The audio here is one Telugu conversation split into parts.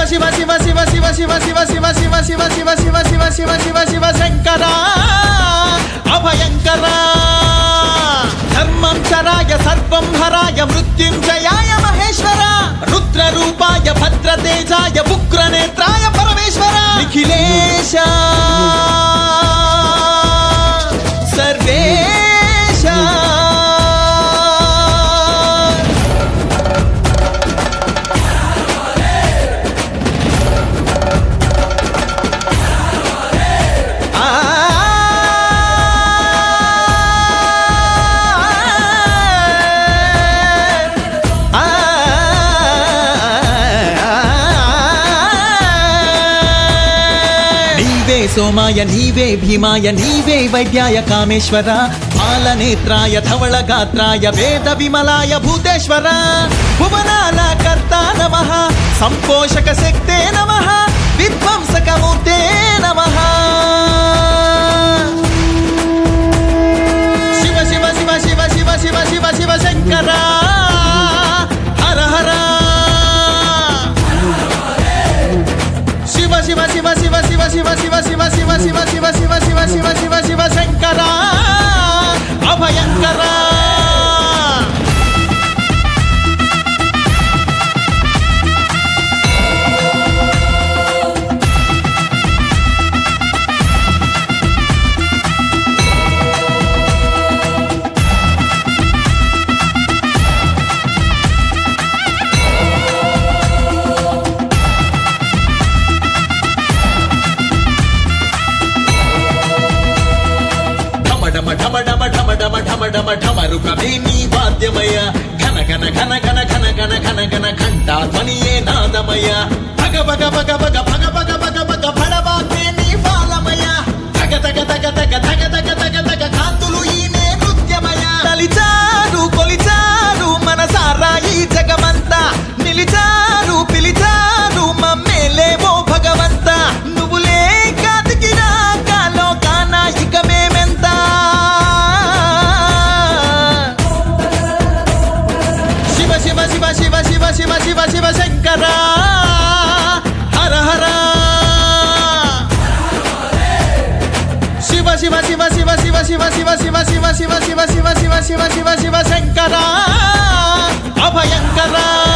శివ శివ శివ శివ శివ శివ శివ శివ శివ శివ శివ శివ శివ శివ శివ శంకర అభయంకర ధర్మం చరాయ సర్వం హరాయ మృత్యుంజయాయ మహేశ్వర రుద్ర రూపాయ భద్రతేజాయ ఉగ్రనేత్రాయ పరమేశ్వర నిఖిలేశ సర్వేశ నీవే సోమాయ నీవే భీమాయ నీవే వైద్యాయ కామేశ్వర బాలనేత్రాయ ధవళ గాత్రాయ వేద విమలాయ భూతేశ్వర భువనాల కర్త నమ సంపోషక శక్తే నమ విధ్వంసకమూర్తే నమ శివ శివ శివ శివ శివ శివ శివ శివ శంకర హర హర శివ శివ శివ శివ శివ శివ శివ శివ శివ శివ శివ శివ శివ శివ శివ శివ శంకర అభయంకర ఢమ ఢమ ఢమ ఢమ ఢమ ఢమ ఢమ ఢమ ఢమరుకమే నీ వాద్యమయ ఘన ఘన ఘన ఘన ఘన ఘన ఘన ఘన ఘంటా ధ్వనియే నాదమయ భగ భగ భగ భగ భగ భగ భగ భగ భడవాగ్నే నీ బాలమయ తగ తగ తగ తగ తగ తగ తగ తగ కాంతులు ఈనే నృత్యమయ తలిచారు కొలిచారు మనసారా ఈ జగమంతా నిలిచారు పిలిచారు మమ్మేలేవో భగవంత నువ్వు లేక దిగిరాక లోకాన ఇక మేమెంత శివ శివ శివ శివ శివ శివ శివ శివ శంకర హర హర శివ శివ శివ శివ శివ శివ శివ శివ శివ శివ శివ శివ శివ శివ శివ శివ శంకర అభయంకర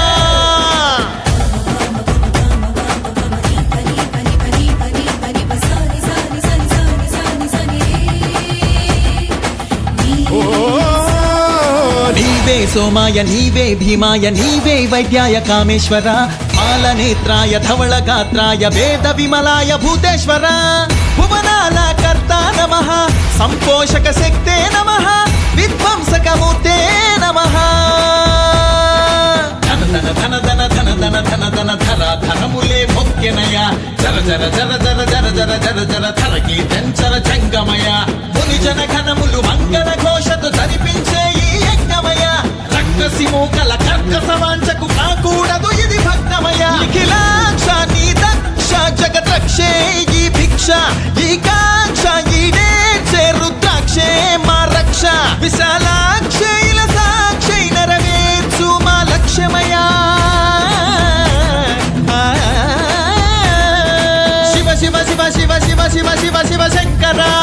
పని పని పని పని పని పసాని సాని సాని సాని సాని సాని నీ నీవే సోమాయ నీవే భీమాయ నీవే వైద్యాయ కామేశ్వర బాలనేత్రాయ ధవళ గాత్రాయ వేద విమలాయ భూతేశ్వర భువనాల కర్త నమ సంపోషక శక్తే నమ విధ్వంసకమూర్తే నమ ధన ధన ధన ధన ధన ధన ధన ధన ధర ధనములే మొక్కెనయ జర జర జర జర జర జర జర జర ధరకి చంచర జంగమయ ముని జన ఘనములు మంగళ ఘోషతో జరిపించే ఈ యజ్ఞమయ రక్తసి మూకల కర్కస వాంచకు కాకూడదు ఇది భక్తమయ నిఖిలాక్ష నీ దక్ష జగత్ రక్షే ఈ భిక్ష ఈ కాక్ష ఈ నేర్చే రుద్రాక్షే మా రక్ష విశాలాక్షే ఇల సాక్షి నెరవేర్చు మా లక్ష్యమయా శివ శివ శివ శివ శివ శివ శివ శివ శంకర